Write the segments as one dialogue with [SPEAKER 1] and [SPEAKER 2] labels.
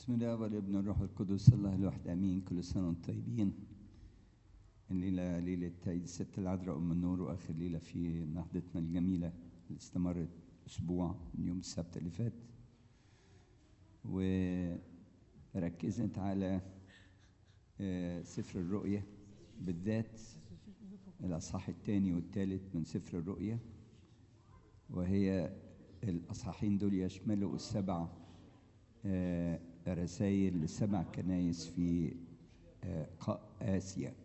[SPEAKER 1] بسم الله والابن الروح القدس الله الواحد امين كل سنه وانتم طيبين الليله ليله عيد الست العذراء ام النور واخر ليله في نهضتنا الجميله اللي استمرت اسبوع من يوم السبت اللي فات وركزت على آه، سفر الرؤيا بالذات الاصحاح الثاني والثالث من سفر الرؤيا وهي الاصحاحين دول يشملوا السبع آه، رسائل للسبع كنايس في آه، قا- آسيا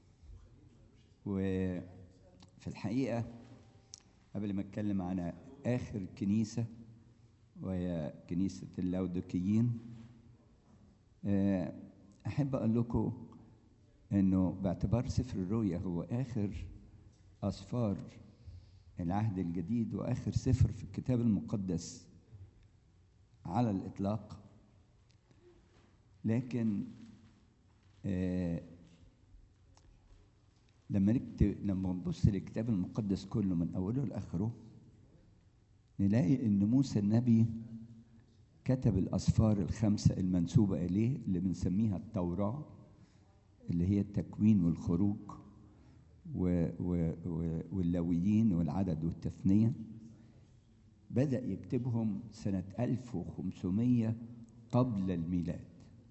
[SPEAKER 1] وفي الحقيقة قبل ما أتكلم عن آخر كنيسة وهي كنيسة اللاودوكيين آه، أحب أقول لكم إنه باعتبار سفر الرؤيا هو آخر أسفار العهد الجديد وآخر سفر في الكتاب المقدس على الإطلاق لكن آه لما نكتب لما نبص للكتاب المقدس كله من أوله لآخره نلاقي إن موسى النبي كتب الأسفار الخمسة المنسوبة إليه اللي بنسميها التوراة اللي هي التكوين والخروج و و و واللاويين والعدد والتثنية بدأ يكتبهم سنة 1500 قبل الميلاد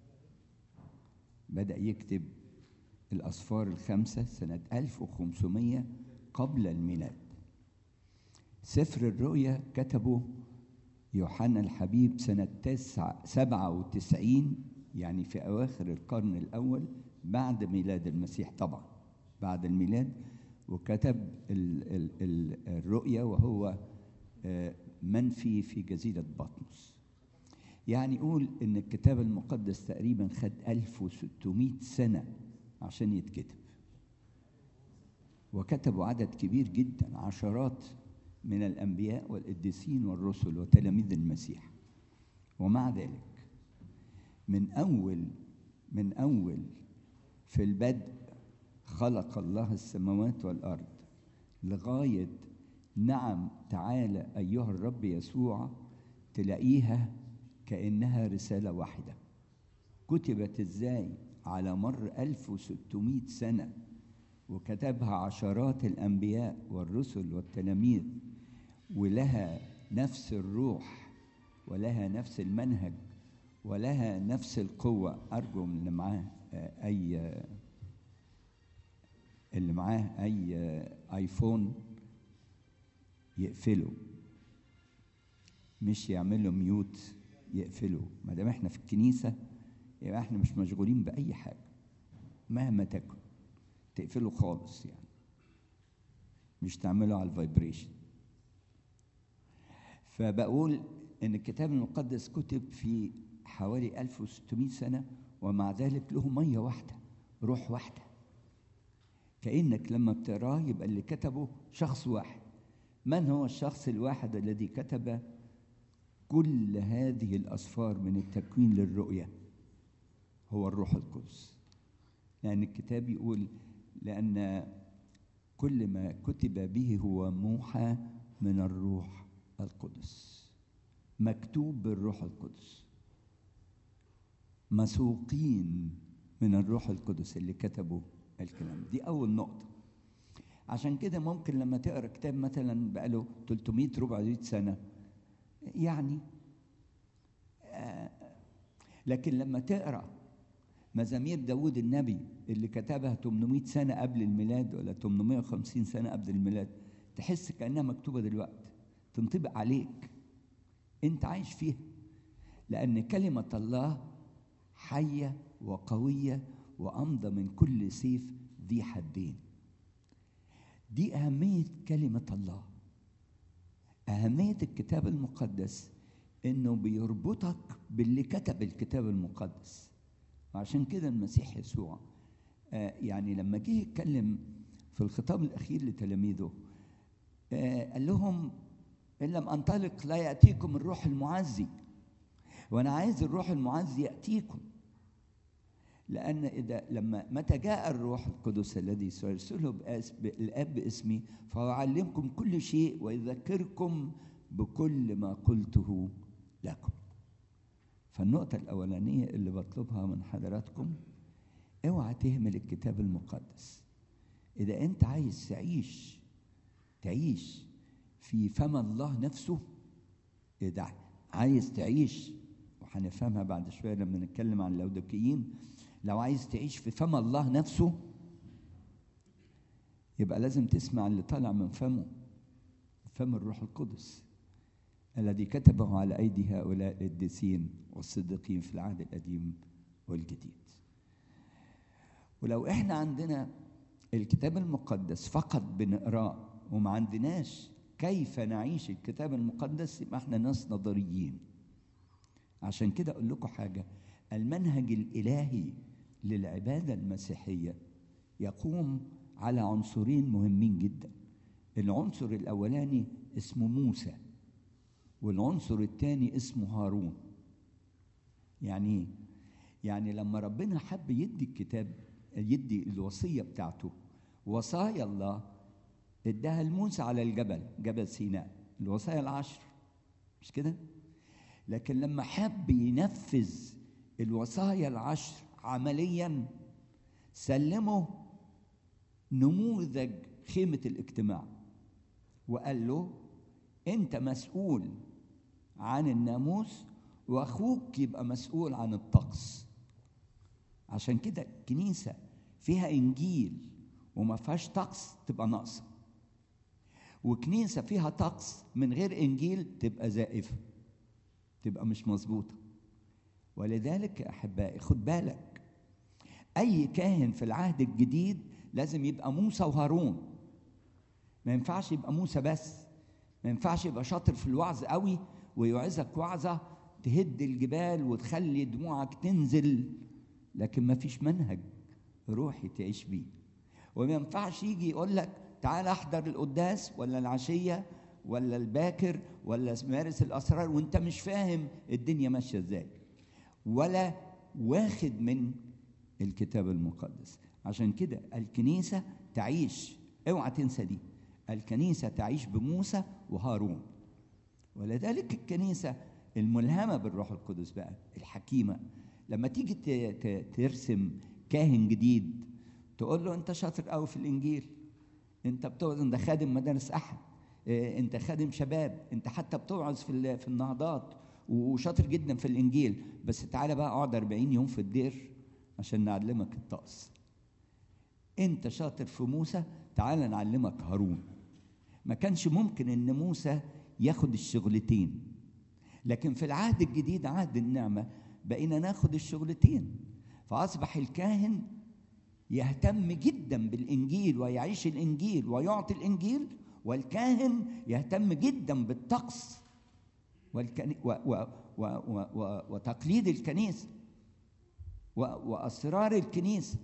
[SPEAKER 1] بدأ يكتب الأسفار الخمسة سنة 1500 قبل الميلاد سفر الرؤيا كتبه يوحنا الحبيب سنة تسعة سبعة وتسعين يعني في أواخر القرن الأول بعد ميلاد المسيح طبعا بعد الميلاد وكتب ال ال ال الرؤيا وهو آه، منفي في جزيرة بطمس يعني يقول إن الكتاب المقدس تقريبا خد 1600 سنة عشان يتكتب وكتبوا عدد كبير جدا عشرات من الأنبياء والقديسين والرسل وتلاميذ المسيح ومع ذلك من أول من أول في البدء خلق الله السماوات والأرض لغاية نعم تعالى أيها الرب يسوع تلاقيها كأنها رسالة واحدة كتبت إزاي على مر 1600 سنة وكتبها عشرات الأنبياء والرسل والتلاميذ ولها نفس الروح ولها نفس المنهج ولها نفس القوة أرجو من اللي معاه آه، أي آه، اللي معاه أي آه، آيفون يقفله مش يعمل له ميوت يقفله ما دام احنا في الكنيسة يبقى احنا مش مشغولين بأي حاجة مهما تكن تقفله خالص يعني مش تعمله على الفايبريشن فبقول ان الكتاب المقدس كتب في حوالي 1600 سنة ومع ذلك له مية واحدة روح واحدة كأنك لما بتقراه يبقى اللي كتبه شخص واحد من هو الشخص الواحد الذي كتب كل هذه الأسفار من التكوين للرؤية هو الروح القدس لأن الكتاب يقول لأن كل ما كتب به هو موحى من الروح القدس مكتوب بالروح القدس مسوقين من الروح القدس اللي كتبوا الكلام دي أول نقطة عشان كده ممكن لما تقرا كتاب مثلا بقاله 300 400 سنة يعني آه، لكن لما تقرا مزامير داود النبي اللي كتبها 800 سنة قبل الميلاد ولا 850 سنة قبل الميلاد تحس كأنها مكتوبة دلوقتي تنطبق عليك انت عايش فيها لأن كلمة الله حية وقوية وأمضى من كل سيف ذي حدين دي أهمية كلمة الله أهمية الكتاب المقدس إنه بيربطك باللي كتب الكتاب المقدس وعشان كده المسيح يسوع آه، يعني لما جه يتكلم في الخطاب الأخير لتلاميذه آه، قال لهم إن لم أنطلق لا يأتيكم الروح المعزي وأنا عايز الروح المعزي يأتيكم لأن إذا لما متى جاء الروح القدس الذي سيرسله بأس- الآب باسمي فهو يعلمكم كل شيء ويذكركم بكل ما قلته لكم فالنقطة الأولانية اللي بطلبها من حضراتكم اوعى تهمل الكتاب المقدس إذا أنت عايز تعيش تعيش في فم الله نفسه إذا عايز تعيش وهنفهمها بعد شوية لما نتكلم عن اللودوكيين لو عايز تعيش في فم الله نفسه يبقى لازم تسمع اللي طالع من فمه فم الروح القدس الذي كتبه على أيدي هؤلاء القديسين والصديقين في العهد القديم والجديد ولو احنا عندنا الكتاب المقدس فقط بنقراه وما عندناش كيف نعيش الكتاب المقدس يبقى احنا ناس نظريين عشان كده اقول لكم حاجه المنهج الالهي للعباده المسيحيه يقوم على عنصرين مهمين جدا العنصر الاولاني اسمه موسى والعنصر الثاني اسمه هارون يعني ايه يعني لما ربنا حب يدي الكتاب يدي الوصيه بتاعته وصايا الله اداها لموسى على الجبل جبل سيناء الوصايا العشر مش كده لكن لما حب ينفذ الوصايا العشر عمليا سلمه نموذج خيمة الاجتماع وقال له انت مسؤول عن الناموس واخوك يبقى مسؤول عن الطقس عشان كده الكنيسة فيها انجيل وما فيهاش طقس تبقى ناقصه وكنيسه فيها طقس من غير انجيل تبقى زائفه تبقى مش مظبوطه ولذلك يا احبائي خد بالك اي كاهن في العهد الجديد لازم يبقى موسى وهارون ما ينفعش يبقى موسى بس ما ينفعش يبقى شاطر في الوعظ قوي ويوعظك وعظه تهد الجبال وتخلي دموعك تنزل لكن ما فيش منهج روحي تعيش بيه وما ينفعش يجي يقول لك تعال احضر القداس ولا العشيه ولا الباكر ولا مارس الاسرار وانت مش فاهم الدنيا ماشيه ازاي ولا واخد من الكتاب المقدس عشان كده الكنيسه تعيش اوعى تنسى دي الكنيسه تعيش بموسى وهارون ولذلك الكنيسه الملهمه بالروح القدس بقى الحكيمه لما تيجي ترسم كاهن جديد تقول له انت شاطر قوي في الانجيل انت بتوعظ انت خادم مدارس احد انت خادم شباب انت حتى بتوعظ في في النهضات وشاطر جدا في الانجيل بس تعالى بقى اقعد 40 يوم في الدير عشان نعلمك الطقس انت شاطر في موسى تعالى نعلمك هارون ما كانش ممكن ان موسى ياخد الشغلتين لكن في العهد الجديد عهد النعمه بقينا ناخد الشغلتين فاصبح الكاهن يهتم جدا بالانجيل ويعيش الانجيل ويعطي الانجيل والكاهن يهتم جدا بالطقس والكني و و و و و وتقليد الكنيسه و واسرار الكنيسه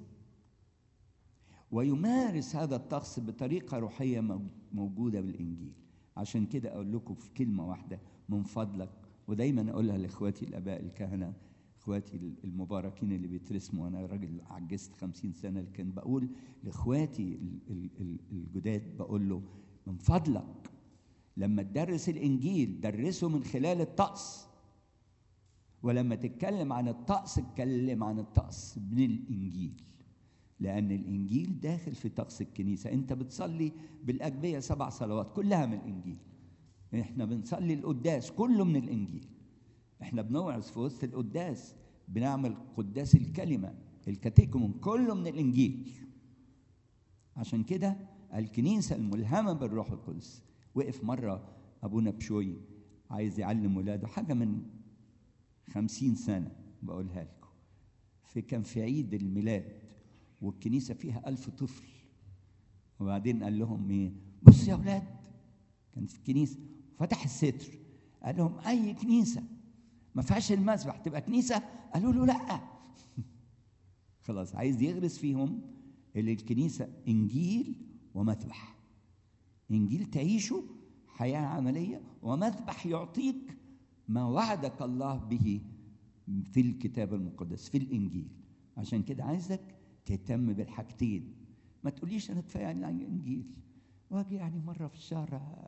[SPEAKER 1] ويمارس هذا الطقس بطريقه روحيه موجوده بالانجيل عشان كده اقول لكم في كلمه واحده من فضلك ودايما اقولها لاخواتي الاباء الكهنه اخواتي المباركين اللي بيترسموا انا راجل عجزت خمسين سنه لكن بقول لاخواتي الجداد بقول له من فضلك لما تدرس الانجيل درسه من خلال الطقس ولما تتكلم عن الطقس اتكلم عن الطقس من الانجيل لان الانجيل داخل في طقس الكنيسه انت بتصلي بالاجبيه سبع صلوات كلها من الانجيل احنا بنصلي القداس كله من الانجيل احنا بنوعظ في وسط القداس بنعمل قداس الكلمه الكاتيكومون كله من الانجيل عشان كده الكنيسه الملهمه بالروح القدس وقف مره ابونا بشوي عايز يعلم ولاده حاجه من خمسين سنه بقولها لكم في كان في عيد الميلاد والكنيسه فيها ألف طفل وبعدين قال لهم ايه بص يا اولاد كان في الكنيسه فتح الستر قال لهم اي كنيسه ما فيهاش المسبح تبقى كنيسه قالوا له لا خلاص عايز يغرس فيهم اللي الكنيسه انجيل ومذبح انجيل تعيشه حياه عمليه ومذبح يعطيك ما وعدك الله به في الكتاب المقدس في الانجيل عشان كده عايزك تهتم بالحاجتين ما تقوليش انا كفايه عن الانجيل واجي يعني مره في الشهر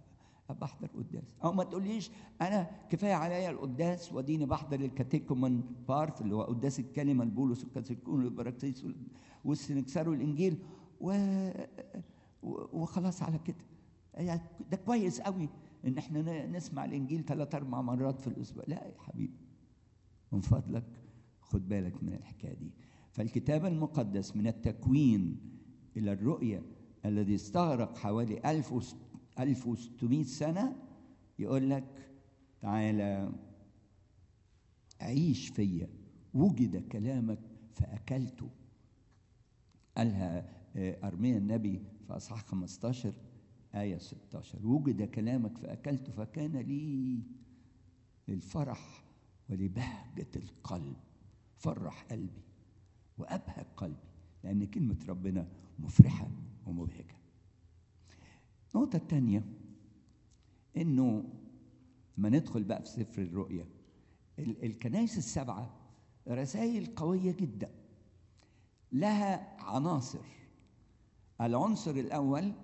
[SPEAKER 1] ابقى احضر قداس او ما تقوليش انا كفايه عليا القداس واديني بحضر الكاتيكومن بارت اللي هو قداس الكلمه البولس والكاتيكون والبراكسيس والسنكسار والانجيل و... وخلاص على كده يعني ده كويس قوي ان احنا نسمع الانجيل ثلاث اربع مرات في الاسبوع لا يا حبيبي من فضلك خد بالك من الحكايه دي فالكتاب المقدس من التكوين الى الرؤيه الذي استغرق حوالي 1600 سنه يقول لك تعالى عيش فيا وجد كلامك فاكلته قالها ارميا النبي في اصحاح 15 آية 16 وجد كلامك فأكلت فكان لي للفرح ولبهجة القلب فرح قلبي وأبهج قلبي لأن كلمة ربنا مفرحة ومبهجة النقطة الثانية إنه ما ندخل بقى في سفر الرؤيا الكنائس السبعة رسائل قوية جدا لها عناصر العنصر الأول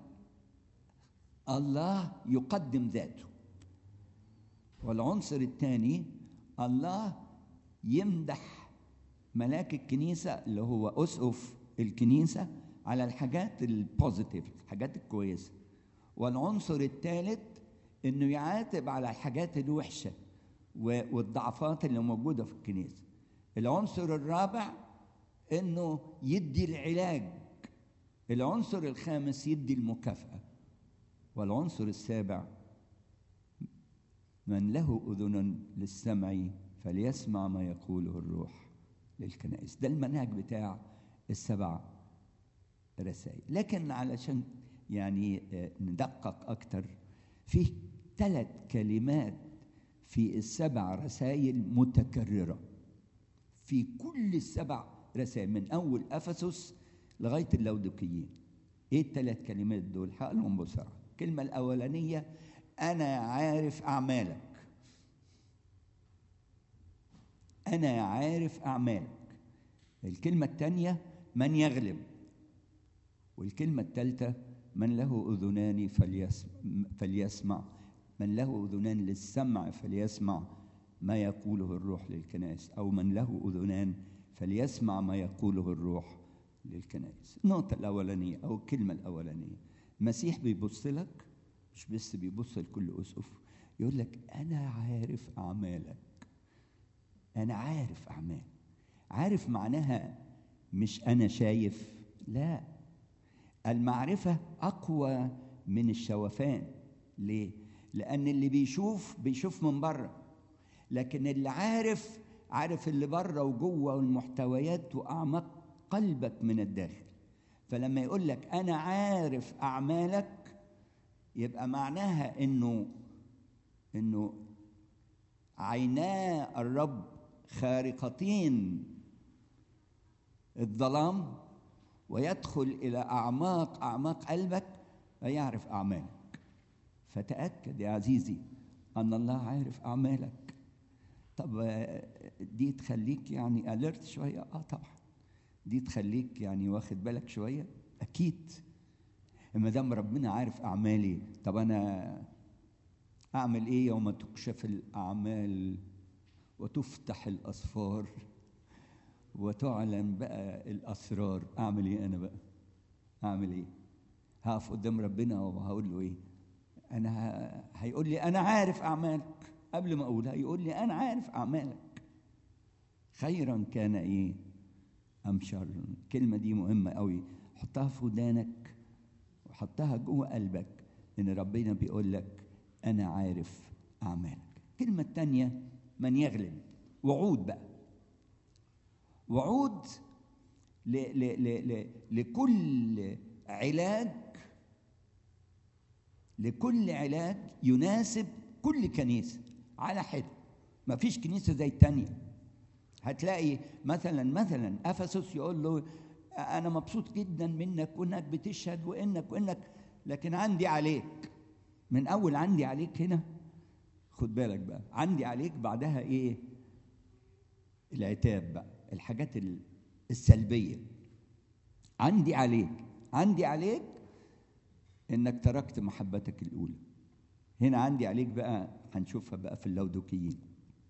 [SPEAKER 1] الله يقدم ذاته والعنصر الثاني الله يمدح ملاك الكنيسة اللي هو أسقف الكنيسة على الحاجات البوزيتيف الحاجات الكويسة والعنصر الثالث انه يعاتب على الحاجات الوحشة والضعفات اللي موجودة في الكنيسة العنصر الرابع انه يدي العلاج العنصر الخامس يدي المكافأة والعنصر السابع من له اذن للسمع فليسمع ما يقوله الروح للكنائس ده المنهج بتاع السبع رسائل لكن علشان يعني ندقق اكتر فيه ثلاث كلمات في السبع رسائل متكرره في كل السبع رسائل من اول افسس لغايه اللودقيين ايه الثلاث كلمات دول هقولهم بسرعه الكلمة الأولانية أنا عارف أعمالك أنا عارف أعمالك الكلمة الثانية من يغلب والكلمة الثالثة من له أذنان فليسمع, فليسمع من له أذنان للسمع فليسمع ما يقوله الروح للكنائس أو من له أذنان فليسمع ما يقوله الروح للكنائس النقطة الأولانية أو الكلمة الأولانية المسيح بيبص لك مش بس بيبص لكل اسقف يقول لك انا عارف اعمالك انا عارف اعمال عارف معناها مش انا شايف لا المعرفه اقوى من الشوفان ليه لان اللي بيشوف بيشوف من بره لكن اللي عارف عارف اللي بره وجوه والمحتويات واعماق قلبك من الداخل فلما يقول لك انا عارف اعمالك يبقى معناها انه انه عينا الرب خارقتين الظلام ويدخل الى اعماق اعماق قلبك فيعرف اعمالك فتاكد يا عزيزي ان الله عارف اعمالك طب دي تخليك يعني اليرت شويه اه طبعا دي تخليك يعني واخد بالك شويه اكيد ما دام ربنا عارف اعمالي طب انا اعمل ايه يوم تكشف الاعمال وتفتح الاسفار وتعلن بقى الاسرار اعمل ايه انا بقى اعمل ايه هقف قدام ربنا وهقول له ايه انا هيقول لي انا عارف اعمالك قبل ما اقول هيقول لي انا عارف اعمالك خيرا كان ايه ام شر الكلمه دي مهمه قوي حطها في ودانك وحطها جوه قلبك ان ربنا بيقول لك انا عارف اعمالك الكلمه الثانيه من يغلب وعود بقى وعود ل ل ل ل لكل علاج لكل علاج يناسب كل كنيسه على حده ما فيش كنيسه زي الثانيه هتلاقي مثلا مثلا افسس يقول له انا مبسوط جدا منك وانك بتشهد وانك وانك لكن عندي عليك من اول عندي عليك هنا خد بالك بقى عندي عليك بعدها ايه العتاب بقى الحاجات السلبيه عندي عليك عندي عليك انك تركت محبتك الاولى هنا عندي عليك بقى هنشوفها بقى في اللودوكيين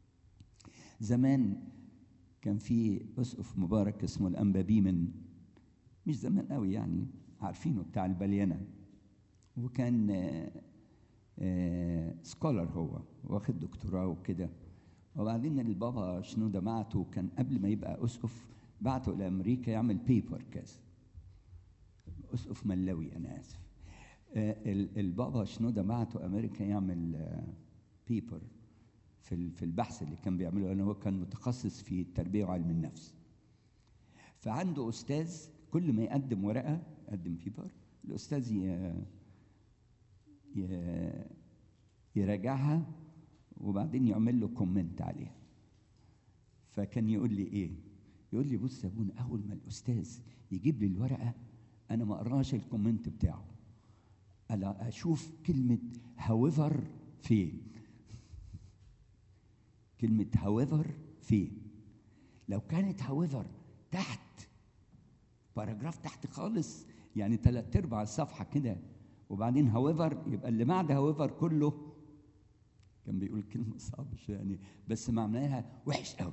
[SPEAKER 1] زمان كان في اسقف مبارك اسمه الانبابي من مش زمان قوي يعني عارفينه بتاع البليانه وكان آه، آه، سكولر هو واخد دكتوراه وكده وبعدين البابا شنودة بعته كان قبل ما يبقى اسقف بعته لامريكا يعمل بيبر كذا اسقف ملاوي انا اسف آه، ال- البابا شنودة بعته امريكا يعمل بيبر في ال- في البحث اللي كان بيعمله لان هو كان متخصص في التربيه وعلم النفس فعنده استاذ كل ما يقدم ورقه يقدم بيبر الاستاذ ي- ي- يراجعها وبعدين يعمل له كومنت عليها فكان يقول لي ايه يقول لي بص يا ابونا اول ما الاستاذ يجيب لي الورقه انا ما اقراش الكومنت بتاعه انا اشوف كلمه هاويفر فين كلمه هاويفر فين لو كانت هاويفر تحت باراجراف تحت خالص يعني ثلاث ارباع الصفحه كده وبعدين هاويفر يبقى اللي بعد هاويفر كله كان بيقول كلمه صعبه شويه يعني بس معناها وحش قوي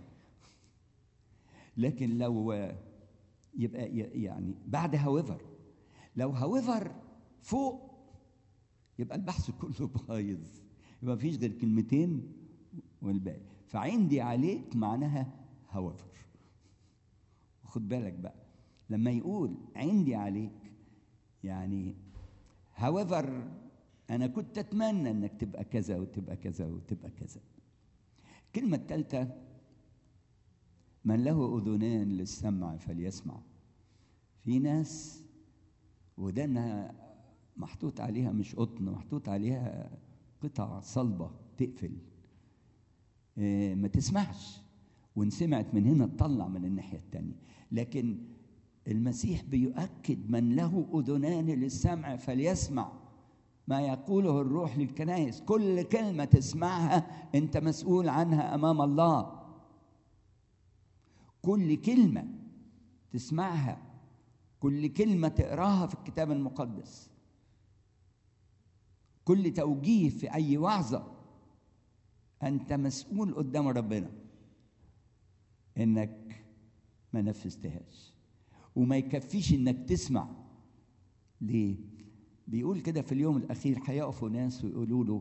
[SPEAKER 1] لكن لو يبقى ي- يعني بعد هاويفر لو هاويفر فوق يبقى البحث كله بايظ يبقى مفيش غير كلمتين والباقي فعندي عليك معناها هاويفر خد بالك بقى لما يقول عندي عليك يعني however انا كنت اتمنى انك تبقى كذا وتبقى كذا وتبقى كذا الكلمه الثالثه من له اذنان للسمع فليسمع في ناس ودانها محطوط عليها مش قطن محطوط عليها قطع صلبه تقفل إيه، ما تسمعش وان سمعت من هنا تطلع من الناحيه الثانيه لكن المسيح بيؤكد من له اذنان للسمع فليسمع ما يقوله الروح للكنائس كل كلمه تسمعها انت مسؤول عنها امام الله كل كلمه تسمعها كل كلمه تقراها في الكتاب المقدس كل توجيه في اي وعظه انت مسؤول قدام ربنا انك ما نفذتهاش وما يكفيش انك تسمع ليه بيقول كده في اليوم الاخير هيقفوا ناس ويقولوا له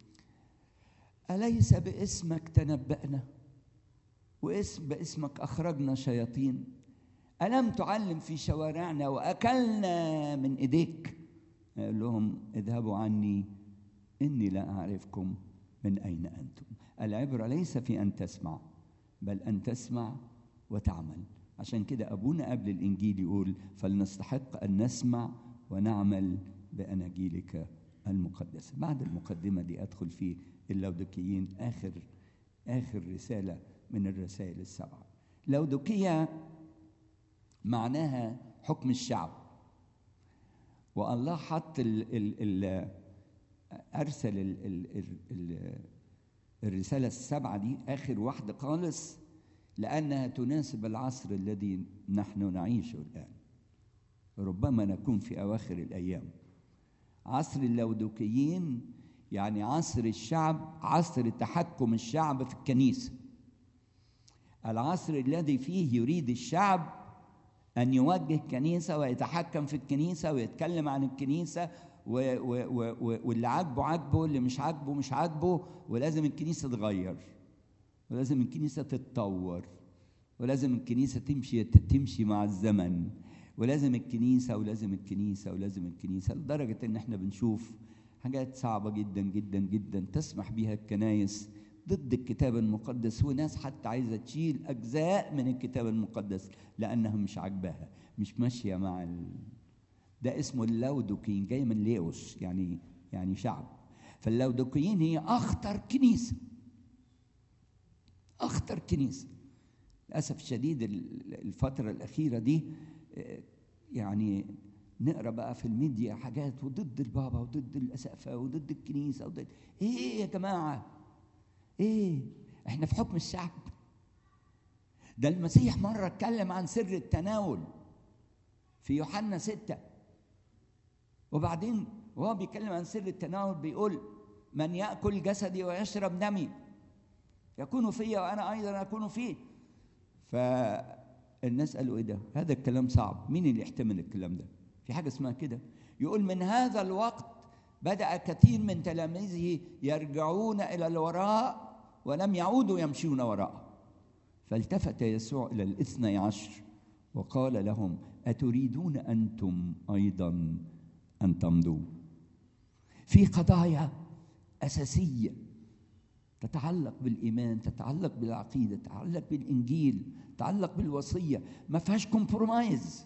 [SPEAKER 1] اليس باسمك تنبأنا واسم باسمك اخرجنا شياطين الم تعلم في شوارعنا واكلنا من ايديك يقول لهم اذهبوا عني اني لا اعرفكم من اين انتم العبره ليس في ان تسمع بل ان تسمع وتعمل عشان كده ابونا قبل الانجيل يقول فلنستحق ان نسمع ونعمل باناجيلك المقدسه بعد المقدمه دي ادخل في اللودكيين اخر اخر رساله من الرسائل السبعه لودكيه معناها حكم الشعب والله حط ال ال ال ارسل ال ال ال ال الرساله السبعه دي اخر واحده خالص لانها تناسب العصر الذي نحن نعيشه الان ربما نكون في اواخر الايام عصر اللودوكيين يعني عصر الشعب عصر تحكم الشعب في الكنيسه العصر الذي فيه يريد الشعب ان يوجه الكنيسه ويتحكم في الكنيسه ويتكلم عن الكنيسه و و و واللي عاجبه عاجبه واللي مش عاجبه مش عاجبه ولازم الكنيسه تتغير ولازم الكنيسه تتطور ولازم الكنيسه تمشي تمشي مع الزمن ولازم الكنيسه ولازم الكنيسه ولازم الكنيسه لدرجه ان احنا بنشوف حاجات صعبه جدا جدا جدا تسمح بها الكنايس ضد الكتاب المقدس وناس حتى عايزه تشيل اجزاء من الكتاب المقدس لانها مش عاجباها مش ماشيه مع ال... ده اسمه اللودوكيين جاي من ليوس يعني يعني شعب فاللودوكيين هي اخطر كنيسه اخطر كنيسه للاسف الشديد الفتره الاخيره دي يعني نقرا بقى في الميديا حاجات وضد البابا وضد الاسقفه وضد الكنيسه وضد ايه يا جماعه ايه احنا في حكم الشعب ده المسيح مره اتكلم عن سر التناول في يوحنا ستة وبعدين وهو بيتكلم عن سر التناول بيقول من ياكل جسدي ويشرب دمي يكون في وانا ايضا اكون فيه فالناس قالوا ايه ده هذا الكلام صعب مين اللي يحتمل الكلام ده في حاجه اسمها كده يقول من هذا الوقت بدا كثير من تلاميذه يرجعون الى الوراء ولم يعودوا يمشون وراءه فالتفت يسوع الى الاثني عشر وقال لهم اتريدون انتم ايضا ان تمضوا في قضايا اساسيه تتعلق بالايمان تتعلق بالعقيده تتعلق بالانجيل تتعلق بالوصيه ما فيهاش كومبرومايز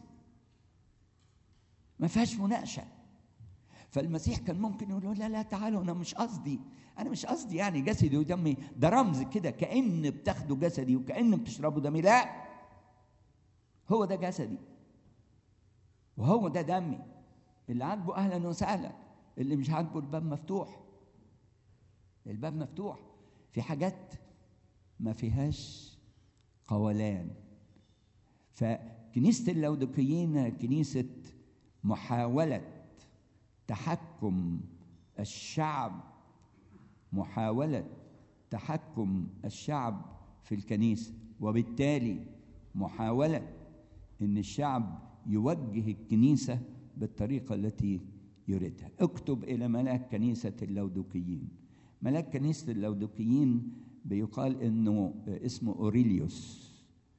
[SPEAKER 1] ما فيهاش مناقشه فالمسيح كان ممكن يقول له لا لا تعالوا انا مش قصدي انا مش قصدي يعني جسدي ودمي ده رمز كده كان بتاخدوا جسدي وكان بتشربوا دمي لا هو ده جسدي وهو ده دمي اللي عاجبه اهلا وسهلا اللي مش عاجبه الباب مفتوح الباب مفتوح في حاجات ما فيهاش قولان فكنيسة اللودقيين كنيسة محاولة تحكم الشعب محاولة تحكم الشعب في الكنيسة وبالتالي محاولة ان الشعب يوجه الكنيسة بالطريقة التي يريدها اكتب الى ملاك كنيسة اللودقيين ملاك كنيسة اللودقيين بيقال انه اسمه اوريليوس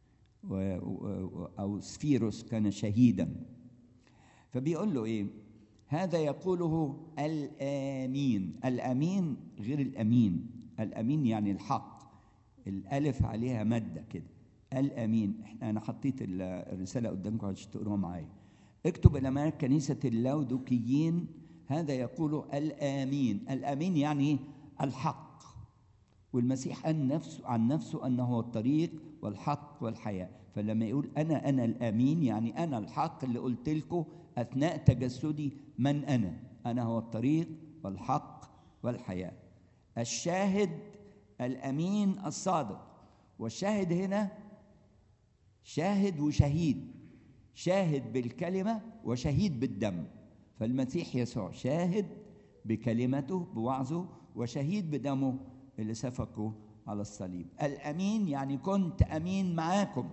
[SPEAKER 1] او سفيروس كان شهيدا فبيقول له ايه هذا يقوله الامين الامين غير الامين الامين يعني الحق الالف عليها ماده كده الامين احنا انا حطيت الرساله قدامكم عشان تقروها معايا اكتب الى ملاك كنيسه اللودقيين هذا يقول الامين الامين يعني الحق والمسيح قال نفسه عن نفسه انه هو الطريق والحق والحياه فلما يقول انا انا الامين يعني انا الحق اللي قلت لكم اثناء تجسدي من انا انا هو الطريق والحق والحياه الشاهد الامين الصادق والشاهد هنا شاهد وشهيد شاهد بالكلمه وشهيد بالدم فالمسيح يسوع شاهد بكلمته بوعظه وشهيد بدمه اللي سفكه على الصليب الامين يعني كنت امين معاكم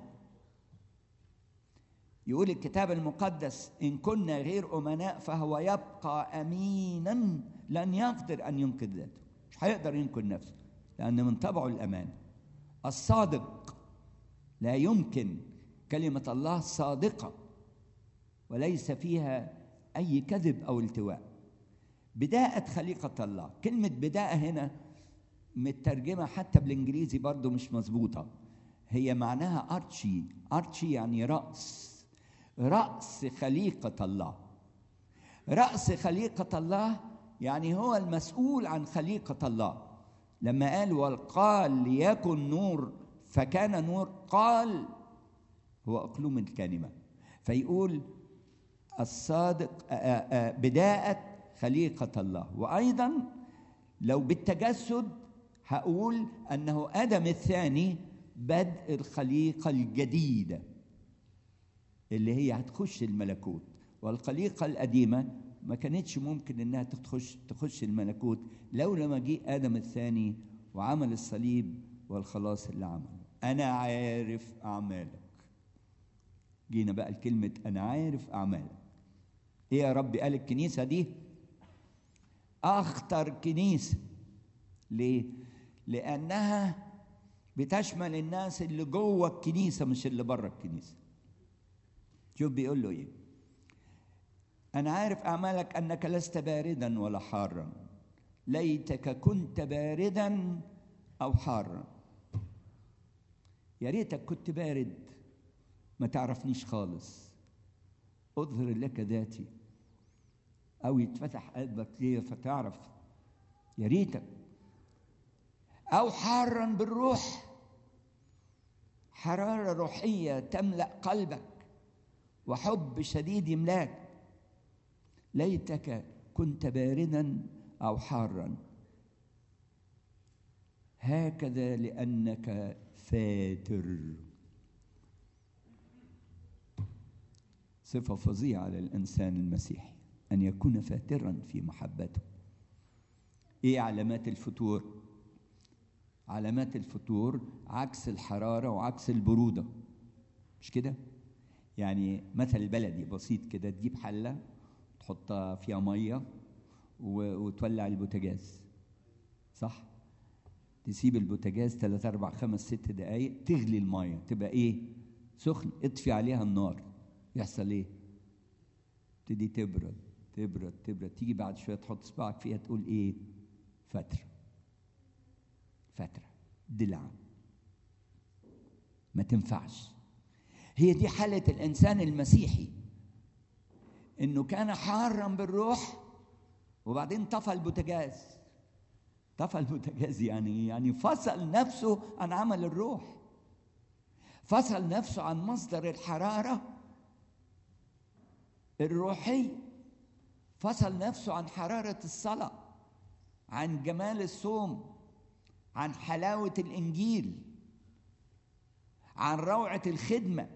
[SPEAKER 1] يقول الكتاب المقدس ان كنا غير امناء فهو يبقى امينا لن يقدر ان ينقذ ذاته مش هيقدر ينقذ نفسه لان من طبعه الامان الصادق لا يمكن كلمه الله صادقه وليس فيها اي كذب او التواء بداءة خليقة الله كلمة بداءة هنا مترجمة حتى بالإنجليزي برضو مش مظبوطة هي معناها أرشي أرشي يعني رأس رأس خليقة الله رأس خليقة الله يعني هو المسؤول عن خليقة الله لما قال وقال ليكن نور فكان نور قال هو أقلوم الكلمة فيقول الصادق بداءة خليقة الله وأيضا لو بالتجسد هقول أنه آدم الثاني بدء الخليقة الجديدة اللي هي هتخش الملكوت والخليقة القديمة ما كانتش ممكن انها تخش تخش الملكوت لولا مجيء ادم الثاني وعمل الصليب والخلاص اللي عمله انا عارف اعمالك جينا بقى لكلمه انا عارف اعمالك ايه يا رب قال الكنيسه دي اخطر كنيسه ليه لانها بتشمل الناس اللي جوه الكنيسه مش اللي بره الكنيسه شوف بيقول له ايه انا عارف اعمالك انك لست باردا ولا حارا ليتك كنت باردا او حارا يا ريتك كنت بارد ما تعرفنيش خالص اظهر لك ذاتي او يتفتح قلبك ليا فتعرف يا ريتك او حارا بالروح حراره روحيه تملا قلبك وحب شديد يملاك ليتك كنت باردا او حارا هكذا لانك فاتر صفه فظيعه للانسان المسيحي ان يكون فاترا في محبته ايه علامات الفتور علامات الفتور عكس الحراره وعكس البروده مش كده يعني مثل بلدي بسيط كده تجيب حله تحطها فيها ميه وتولع البوتاجاز صح تسيب البوتاجاز 3 4 5 6 دقايق تغلي الميه تبقى ايه سخن اطفي عليها النار يحصل ايه تبتدي تبرد تبرد تبرد تيجي بعد شويه تحط صباعك فيها تقول ايه فتره فتره دلع ما تنفعش هي دي حاله الانسان المسيحي انه كان حارا بالروح وبعدين طفى البوتاجاز طفى البوتاجاز يعني يعني فصل نفسه عن عمل الروح فصل نفسه عن مصدر الحراره الروحيه فصل نفسه عن حراره الصلاه عن جمال الصوم عن حلاوه الانجيل عن روعه الخدمه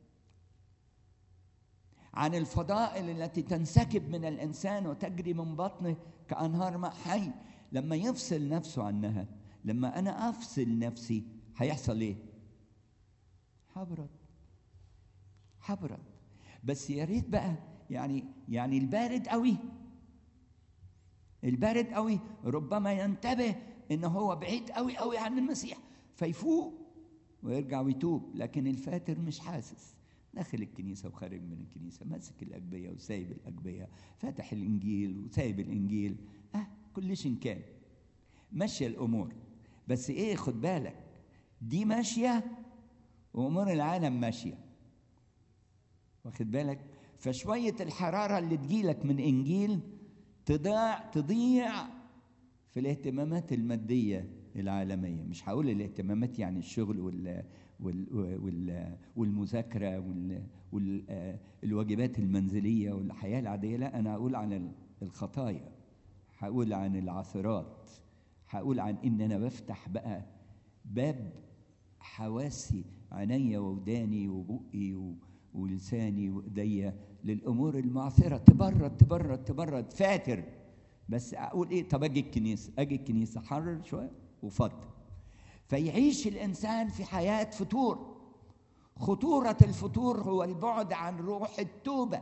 [SPEAKER 1] عن الفضائل التي تنسكب من الانسان وتجري من بطنه كانهار ماء حي لما يفصل نفسه عنها لما انا افصل نفسي هيحصل ايه حبرد حبرد بس يا ريت بقى يعني يعني البارد قوي البارد قوي ربما ينتبه ان هو بعيد قوي قوي عن المسيح فيفوق ويرجع ويتوب لكن الفاتر مش حاسس داخل الكنيسة وخارج من الكنيسة ماسك الأجبية وسايب الأجبية فاتح الإنجيل وسايب الإنجيل أه كل شيء كان ماشية الأمور بس إيه خد بالك دي ماشية وأمور العالم ماشية واخد بالك فشوية الحرارة اللي تجيلك من إنجيل تضيع تضيع في الاهتمامات المادية العالمية مش هقول الاهتمامات يعني الشغل وال وال وال والمذاكرة وال والواجبات المنزلية والحياة العادية لا أنا أقول عن الخطايا هقول عن العثرات هقول عن إن أنا بفتح بقى باب حواسي عينيا وداني وبقي ولساني وايديا للامور المعثره تبرد تبرد تبرد فاتر بس اقول ايه طب اجي الكنيسه اجي الكنيسه حرر شويه وفضل فيعيش الانسان في حياه فتور خطوره الفتور هو البعد عن روح التوبه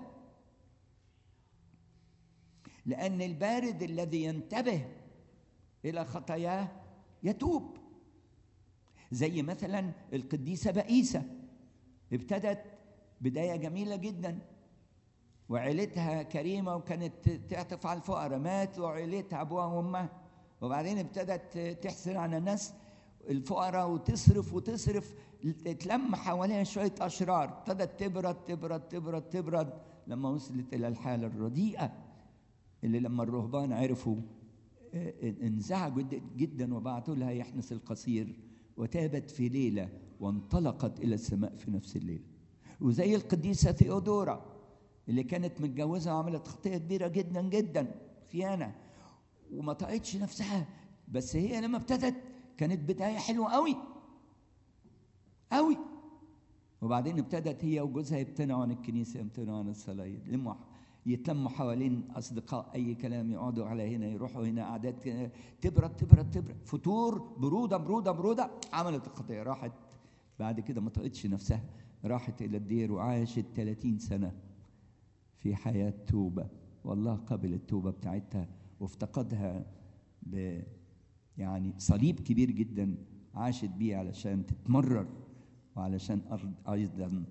[SPEAKER 1] لان البارد الذي ينتبه الى خطاياه يتوب زي مثلا القديسه بئيسه ابتدت بدايه جميله جدا وعيلتها كريمه وكانت تعطف على الفقراء مات وعيلتها ابوها وامها وبعدين ابتدت تحسن على الناس الفقراء وتصرف وتصرف تلم حواليها شويه اشرار ابتدت تبرد تبرد تبرد تبرد لما وصلت الى الحاله الرديئه اللي لما الرهبان عرفوا انزعجوا جدا وبعثوا لها يحنس القصير وتابت في ليله وانطلقت الى السماء في نفس الليله وزي القديسه ثيودورا اللي كانت متجوزه وعملت خطيه كبيره جدا جدا خيانه وما طاقتش نفسها بس هي لما ابتدت كانت بدايه حلوه قوي قوي وبعدين ابتدت هي وجوزها يمتنعوا عن الكنيسه يمتنعوا عن الصلاه يلموا يتلموا حوالين اصدقاء اي كلام يقعدوا على هنا يروحوا هنا قعدات تبرد تبرد تبرد فتور بروده بروده بروده عملت الخطيه راحت بعد كده ما طاقتش نفسها راحت الى الدير وعاشت 30 سنه في حياه توبه والله قبل التوبه بتاعتها وافتقدها ب يعني صليب كبير جدا عاشت بيه علشان تتمرر وعلشان ايضا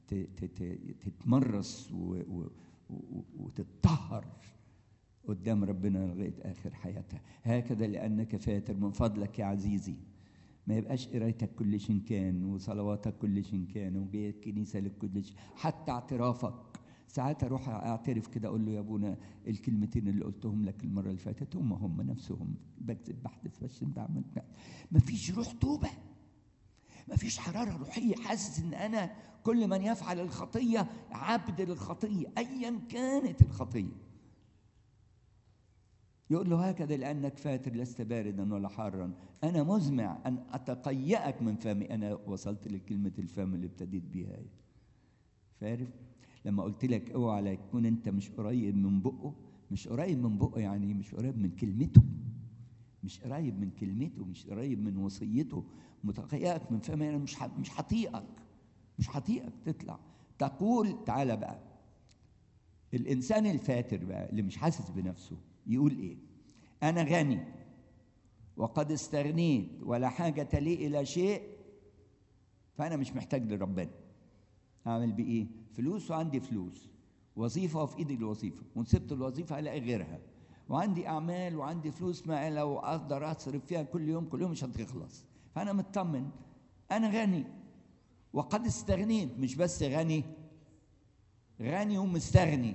[SPEAKER 1] تتمرس وتتطهر قدام ربنا لغايه اخر حياتها هكذا لانك فاتر من فضلك يا عزيزي ما يبقاش قرايتك كل شيء كان وصلواتك كل شيء كان وجاي الكنيسه لكل شيء حتى اعترافك ساعات اروح اعترف كده اقول له يا ابونا الكلمتين اللي قلتهم لك المره اللي فاتت هم هم نفسهم بكذب بحدث بس بعمل ما فيش روح توبه ما فيش حراره روحيه حاسس ان انا كل من يفعل الخطيه عبد للخطيه ايا كانت الخطيه يقول له هكذا لانك فاتر لست باردا ولا حارا انا مزمع ان اتقيأك من فمي انا وصلت لكلمه الفم اللي ابتديت بيها فارف لما قلت لك اوعى لا يكون انت مش قريب من بقه مش قريب من بقه يعني مش قريب من كلمته مش قريب من كلمته مش قريب من وصيته متقيأك من فم انا مش ح- مش هطيقك مش هطيقك تطلع تقول تعالى بقى الانسان الفاتر بقى اللي مش حاسس بنفسه يقول ايه انا غني وقد استغنيت ولا حاجه لي الى شيء فانا مش محتاج لربنا اعمل بايه فلوس وعندي فلوس وظيفه وفي ايدي الوظيفه وسبت الوظيفه الاقي غيرها وعندي اعمال وعندي فلوس ما لو اقدر اصرف فيها كل يوم كل يوم مش هتخلص فانا مطمن انا غني وقد استغنيت مش بس غني غني ومستغني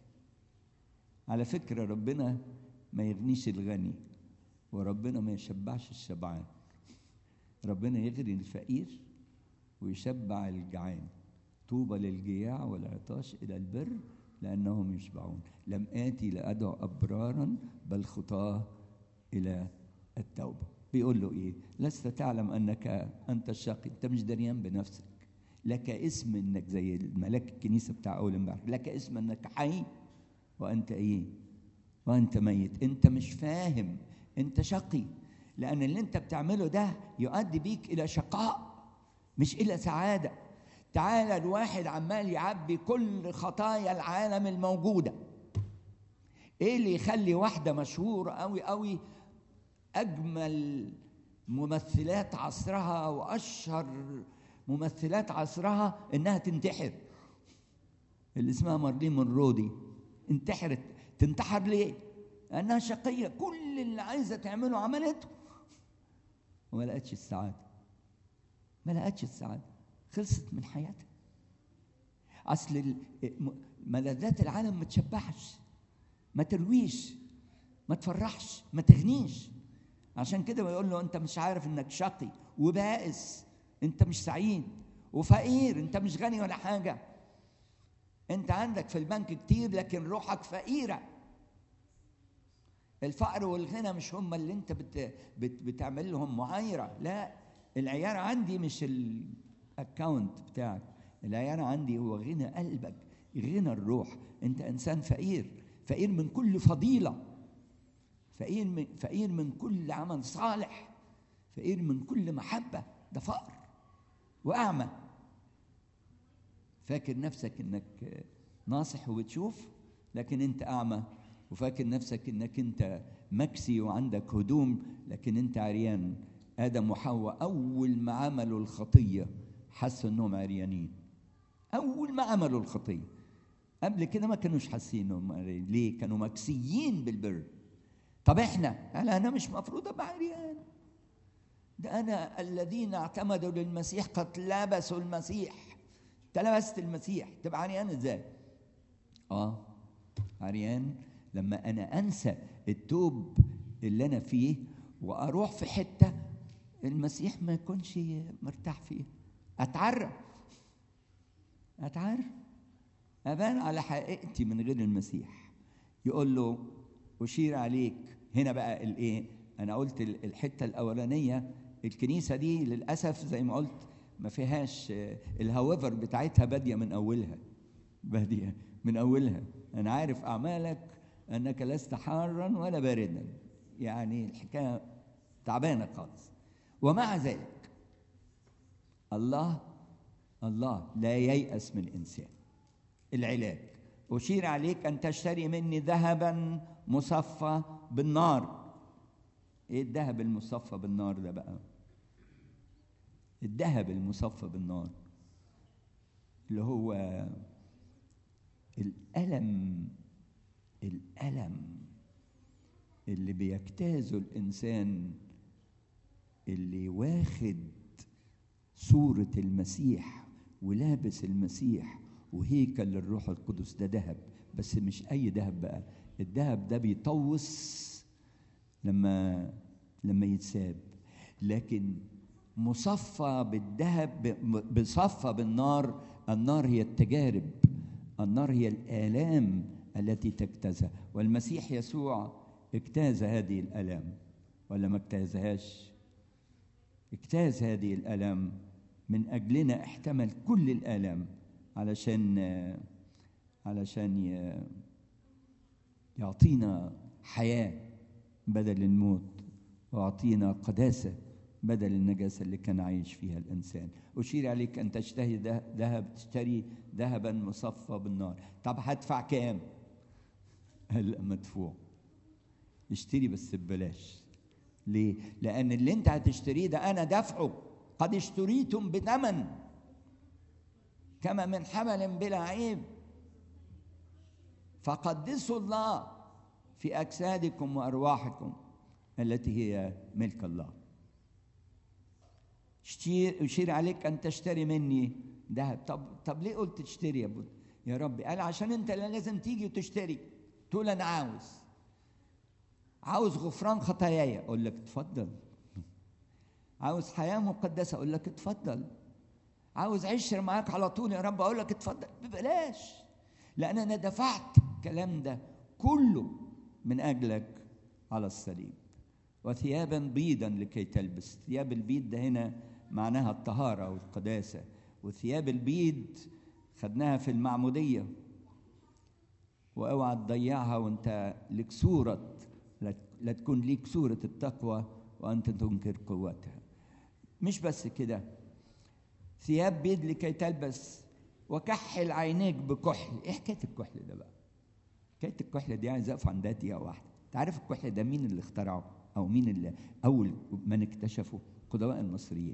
[SPEAKER 1] على فكره ربنا ما يغنيش الغني وربنا ما يشبعش الشبعان ربنا يغني الفقير ويشبع الجعان طوبى للجياع والعطاش الى البر لانهم يشبعون لم اتي لادعو ابرارا بل خطاه الى التوبه بيقول له ايه لست تعلم انك انت الشقي انت مش دريان بنفسك لك اسم انك زي الملاك الكنيسه بتاع اول امبارح لك اسم انك حي وانت ايه وانت ميت انت مش فاهم انت شقي لان اللي انت بتعمله ده يؤدي بيك الى شقاء مش الى سعاده تعالى الواحد عمال يعبي كل خطايا العالم الموجوده ايه اللي يخلي واحده مشهوره قوي قوي اجمل ممثلات عصرها واشهر ممثلات عصرها انها تنتحر اللي اسمها مارلين مونرو دي انتحرت تنتحر ليه؟ لانها شقيه كل اللي عايزه تعمله عملته وما لقتش السعاده ما لقتش السعاده خلصت من حياتها اصل ال- م- ملذات العالم ما تشبعش ما ترويش ما تفرحش ما تغنيش عشان كده بيقول له انت مش عارف انك شقي وبائس انت مش سعيد وفقير انت مش غني ولا حاجه انت عندك في البنك كتير لكن روحك فقيره الفقر والغنى مش هم اللي انت بت بت بتعمل لهم معايره لا العيار عندي مش الاكونت بتاعك العيار عندي هو غنى قلبك غنى الروح انت انسان فقير فقير من كل فضيله فقير من فقير من كل عمل صالح فقير من كل محبه ده فقر واعمى فاكر نفسك انك ناصح وبتشوف لكن انت اعمى وفاكر نفسك انك انت مكسي وعندك هدوم لكن انت عريان ادم وحواء اول ما عملوا الخطيه حسوا انهم عريانين اول ما عملوا الخطيه قبل كده ما كانوش حاسين انهم عريانين ليه كانوا مكسيين بالبر طب احنا قال انا مش مفروض ابقى عريان ده انا الذين اعتمدوا للمسيح قد لبسوا المسيح انت لبست المسيح تبقى عريان ازاي اه عريان لما انا انسى التوب اللي انا فيه واروح في حته المسيح ما يكونش مرتاح فيها اتعرى اتعرى ابان على حقيقتي من غير المسيح يقول له اشير عليك هنا بقى الايه انا قلت الحته الاولانيه الكنيسه دي للاسف زي ما قلت ما فيهاش الهوفر بتاعتها باديه من اولها باديه من اولها انا عارف اعمالك انك لست حارا ولا باردا يعني الحكايه تعبانه خالص ومع ذلك الله الله لا ييأس من انسان العلاج اشير عليك ان تشتري مني ذهبا مصفى بالنار ايه الذهب المصفى بالنار ده بقى الذهب المصفى بالنار اللي هو الألم الألم اللي بيجتازه الإنسان اللي واخد صورة المسيح ولابس المسيح وهيكل للروح القدس ده ذهب بس مش أي ذهب بقى الذهب ده بيطوس لما لما يتساب لكن مصفى بالذهب بصفى بالنار النار هي التجارب النار هي الآلام التي تجتازها والمسيح يسوع اجتاز هذه الآلام ولا ما اجتازهاش اجتاز هذه الآلام من أجلنا احتمل كل الآلام علشان علشان يعطينا حياة بدل الموت واعطينا قداسه بدل النجاسه اللي كان عايش فيها الانسان اشير عليك ان تشتهي ذهب تشتري ذهبا مصفى بالنار طب هدفع كام هلا مدفوع اشتري بس ببلاش ليه لان اللي انت هتشتريه ده انا دافعه قد اشتريتم بثمن كما من حمل بلا عيب فقدسوا الله في اجسادكم وارواحكم التي هي ملك الله اشير عليك ان تشتري مني ذهب طب طب ليه قلت تشتري يا بود يا ربي قال عشان انت لازم تيجي وتشتري تقول انا عاوز عاوز غفران خطاياي اقول لك اتفضل عاوز حياه مقدسه اقول لك اتفضل عاوز عشر معاك على طول يا رب اقول لك اتفضل ببلاش لان انا دفعت الكلام ده كله من اجلك على الصليب وثيابا بيضا لكي تلبس ثياب البيض ده هنا معناها الطهاره والقداسه وثياب البيض خدناها في المعموديه واوعى تضيعها وانت لك صوره لا تكون ليك صوره التقوى وانت تنكر قوتها مش بس كده ثياب بيض لكي تلبس وكحل عينيك بكحل ايه حكايه الكحل ده بقى حكايه الكحل دي عايز اقف عندها دقيقه واحده تعرف الكحل ده مين اللي اخترعه او مين اللي اول من اكتشفه قدماء المصريين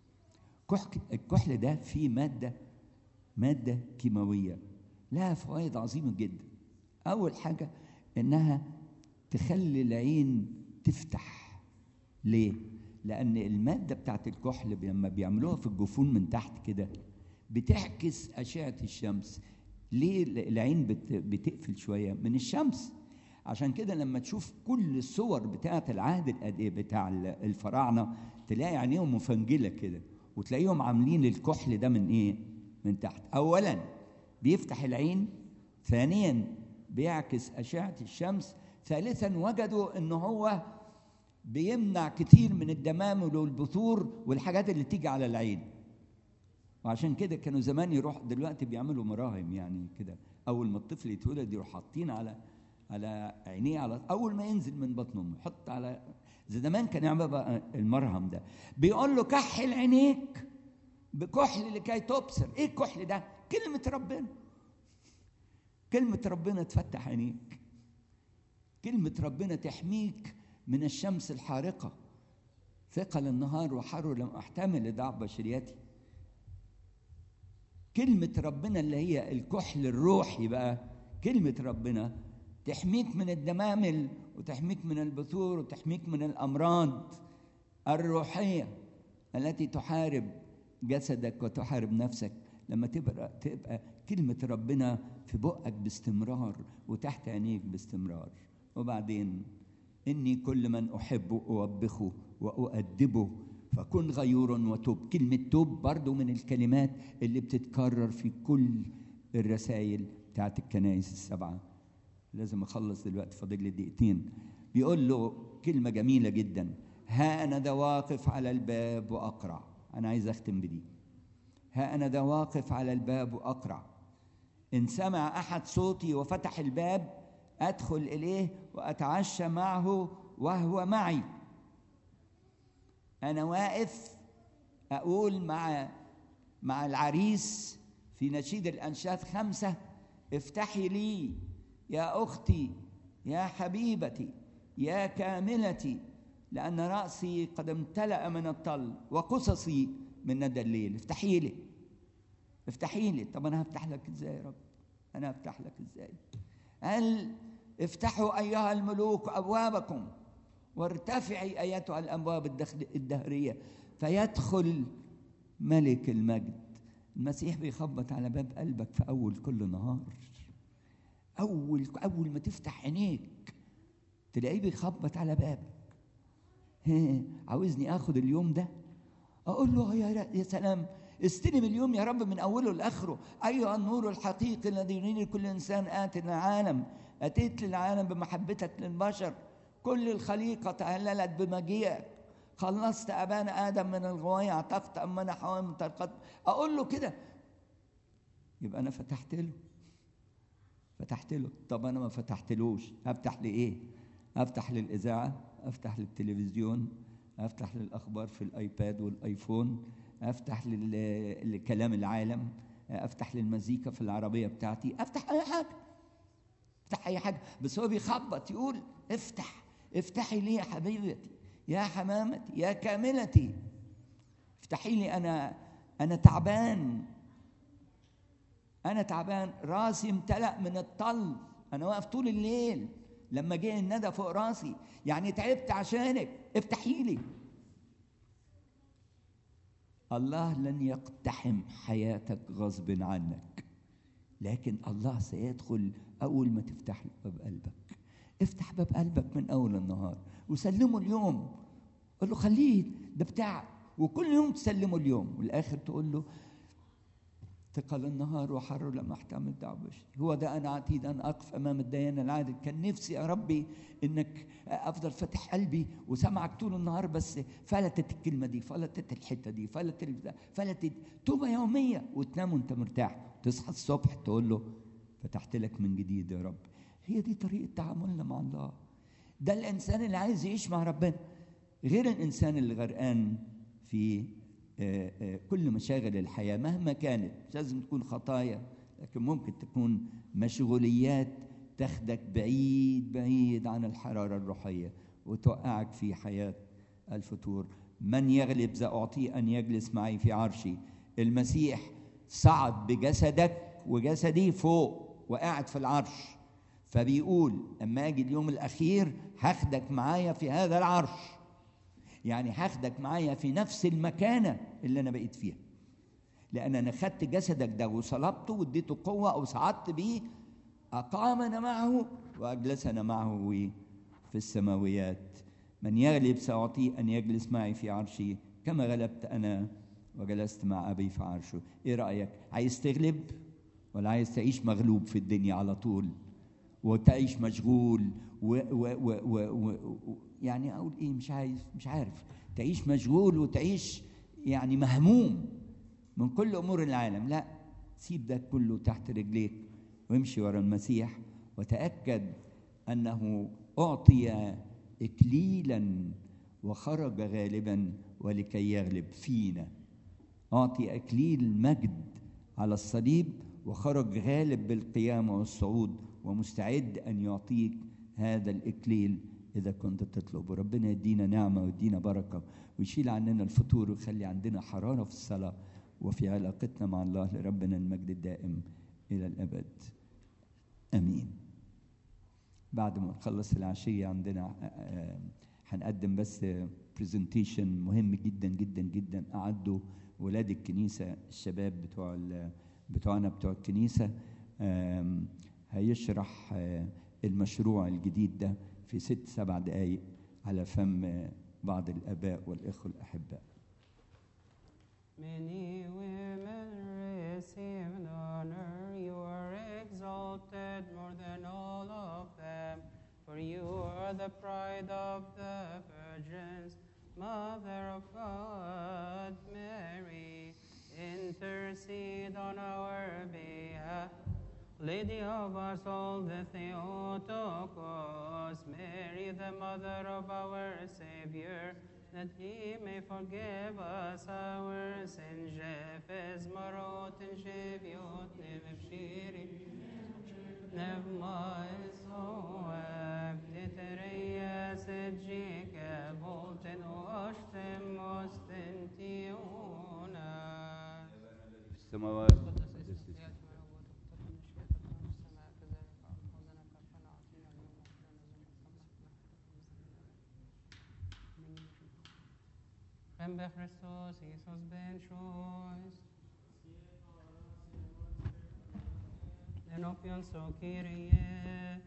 [SPEAKER 1] الكحل ده فيه ماده ماده كيماويه لها فوائد عظيمه جدا اول حاجه انها تخلي العين تفتح ليه لان الماده بتاعت الكحل لما بيعملوها في الجفون من تحت كده بتعكس اشعه الشمس ليه العين بتقفل شويه من الشمس عشان كده لما تشوف كل الصور بتاعه العهد القديم بتاع الفراعنه تلاقي عينيهم مفنجله كده وتلاقيهم عاملين الكحل ده من ايه من تحت اولا بيفتح العين ثانيا بيعكس اشعه الشمس ثالثا وجدوا ان هو بيمنع كتير من الدمامل والبثور والحاجات اللي تيجي على العين وعشان كده كانوا زمان يروح دلوقتي بيعملوا مراهم يعني كده اول ما الطفل يتولد يروح حاطين على على عينيه على اول ما ينزل من بطن امه يحط على زمان كان يعمل بقى المرهم ده بيقول له كحل عينيك بكحل لكي تبصر ايه الكحل ده كلمه ربنا كلمه ربنا تفتح عينيك كلمه ربنا تحميك من الشمس الحارقه ثقل النهار وحر لم احتمل لضعف بشريتي كلمة ربنا اللي هي الكحل الروحي بقى كلمة ربنا تحميك من الدمامل وتحميك من البثور وتحميك من الأمراض الروحية التي تحارب جسدك وتحارب نفسك لما تبقى تبقى كلمة ربنا في بقك باستمرار وتحت عينيك باستمرار وبعدين إني كل من أحبه أوبخه وأؤدبه فكن غيور وتوب كلمة توب برضو من الكلمات اللي بتتكرر في كل الرسائل بتاعت الكنائس السبعة لازم أخلص دلوقتي فاضل لي دقيقتين بيقول له كلمة جميلة جدا ها أنا ذا واقف على الباب وأقرع أنا عايز أختم بدي ها أنا ذا واقف على الباب وأقرع إن سمع أحد صوتي وفتح الباب أدخل إليه وأتعشى معه وهو معي أنا واقف أقول مع مع العريس في نشيد الأنشاد خمسة افتحي لي يا أختي يا حبيبتي يا كاملتي لأن رأسي قد امتلأ من الطل وقصصي من ندى الليل افتحي لي افتحي لي طب أنا هفتح لك إزاي يا رب أنا هفتح لك إزاي قال افتحوا أيها الملوك أبوابكم وارتفعي ايتها الابواب الدهريه فيدخل ملك المجد المسيح بيخبط على باب قلبك في اول كل نهار اول اول ما تفتح عينيك تلاقيه بيخبط على بابك عاوزني اخد اليوم ده اقول له يا يا سلام استلم اليوم يا رب من اوله لاخره ايها النور الحقيقي الذي يريني كل انسان ات العالم اتيت للعالم بمحبتك للبشر كل الخليقة تهللت بمجيئك خلصت أبانا آدم من الغواية اعتقت أمنا حواء من طرقت أقول له كده يبقى أنا فتحت له فتحت له طب أنا ما فتحتلوش أفتح لإيه؟ أفتح للإذاعة افتح للتلفزيون افتح للاخبار في الايباد والايفون افتح لل- لكلام العالم افتح للمزيكا في العربيه بتاعتي افتح اي حاجه افتح اي حاجه بس هو بيخبط يقول افتح افتحي لي يا حبيبتي يا حمامتي يا كاملتي افتحي لي انا انا تعبان انا تعبان راسي امتلأ من الطل انا واقف طول الليل لما جه الندى فوق راسي يعني تعبت عشانك افتحي لي الله لن يقتحم حياتك غصب عنك لكن الله سيدخل اول ما تفتح له باب قلبك افتح باب قلبك من اول النهار وسلمه اليوم قول له خليه ده بتاعك وكل يوم تسلمه اليوم والاخر تقول له ثقل النهار وحر لما احتمل دعوش هو ده انا عتيد ان اقف امام الديان العادل كان نفسي يا ربي انك افضل فاتح قلبي وسامعك طول النهار بس فلتت الكلمه دي فلتت الحته دي فلتت البتاع- فلتت توبه يوميه وتنام وانت مرتاح تصحى الصبح تقول له فتحت لك من جديد يا رب هي دي طريقه تعاملنا مع الله ده الانسان اللي عايز يعيش مع ربنا غير الانسان اللي غرقان في آه، آه، كل مشاغل الحياه مهما كانت مش لازم تكون خطايا لكن ممكن تكون مشغوليات تاخدك بعيد بعيد عن الحراره الروحيه وتوقعك في حياه الفتور من يغلب ذا اعطيه ان يجلس معي في عرشي المسيح صعد بجسدك وجسدي فوق وقاعد في العرش فبيقول اما اجي اليوم الاخير هاخدك معايا في هذا العرش يعني هاخدك معايا في نفس المكانه اللي انا بقيت فيها لان انا خدت جسدك ده وصلبته واديته قوه او صعدت بيه اقامنا معه واجلسنا معه في السماويات من يغلب ساعطيه ان يجلس معي في عرشي كما غلبت انا وجلست مع ابي في عرشه ايه رايك عايز تغلب ولا عايز تعيش مغلوب في الدنيا على طول وتعيش مشغول و و و و و و يعني اقول ايه مش عايز مش عارف تعيش مشغول وتعيش يعني مهموم من كل امور العالم لا سيب ده كله تحت رجليك وامشي ورا المسيح وتاكد انه اعطي اكليلا وخرج غالبا ولكي يغلب فينا اعطي اكليل مجد على الصليب وخرج غالب بالقيامه والصعود ومستعد ان يعطيك هذا الاكليل اذا كنت تطلب وربنا يدينا نعمه ويدينا بركه ويشيل عننا الفتور ويخلي عندنا حراره في الصلاه وفي علاقتنا مع الله لربنا المجد الدائم الى الابد امين بعد ما نخلص العشيه عندنا آه، هنقدم بس برزنتيشن مهم جدا جدا جدا اعدوا ولاد الكنيسه الشباب بتوع ال- بتوعنا بتوع الكنيسه آم، هيشرح آه، المشروع الجديد ده في ست سبع دقائق على فم آه، بعض الاباء والاخوه الاحباء
[SPEAKER 2] Many women received honor. You are exalted more than all of them. For you are the pride of the virgins, Mother of God, Mary. Intercede on our behalf. Lady of our soul, the Theotokos, Mary, the mother of our Savior, that he may forgive us our sins. Jefes marot and sheviot nevshiri. Nev maisoev, titereyes edjike, volten oshtem ostentiona.
[SPEAKER 1] في السماوات
[SPEAKER 2] Vem be Christos, Isus ben choice. Enopion so Kyrie,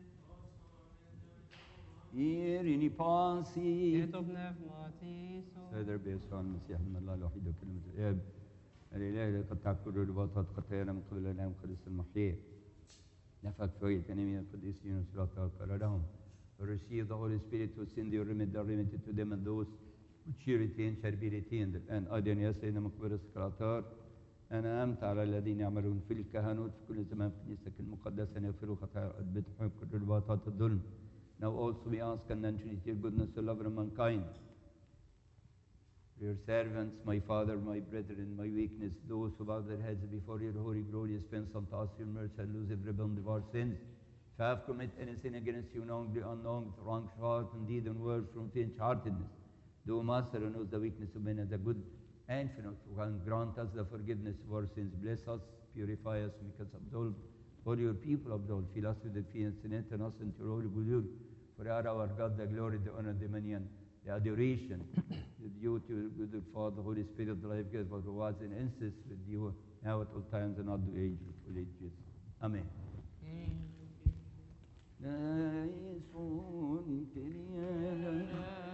[SPEAKER 1] إيريني بانسي
[SPEAKER 2] et pneumatiso.
[SPEAKER 3] سيدر بيسوع المسيح من الله الوحيد وكلمة الآب الإله الذي قطع كل رباطات خطايانا من قبل الأنام قدس المحيي نفك في تنمية القديسين وصلاة قرارهم receive the Holy Spirit to send your remit the remit to them and those which you retain shall be retained الآن أيضا يا سيدنا مقبر السكراتار أنا أمت على الذين يعملون في الكهنوت في كل زمان في كنيستك المقدسة أن يغفروا خطايا أدبتهم كل رباطات الظلم Now also we ask and entreat your goodness to love of mankind. For your servants, my Father, my brethren, my weakness, those who bow their heads before your holy, glorious face unto us, your mercy, and lose every bond of our sins. If I have committed any sin against you, knowingly, unknowingly, wrong thought, and deed, and word, from faint-heartedness, do, Master, who knows the weakness of men, as a good infinite, who can grant us the forgiveness of our sins. Bless us, purify us, make us absolved. All your people absolved. Fill us with the fear and sin, enter us into your holy glory. For you are our God, the glory, the honor, the dominion, the adoration, the duty, good good Father, Holy Spirit, the life giver, who was in incest with you, now at all times and not the age of all ages. Amen. لا يسون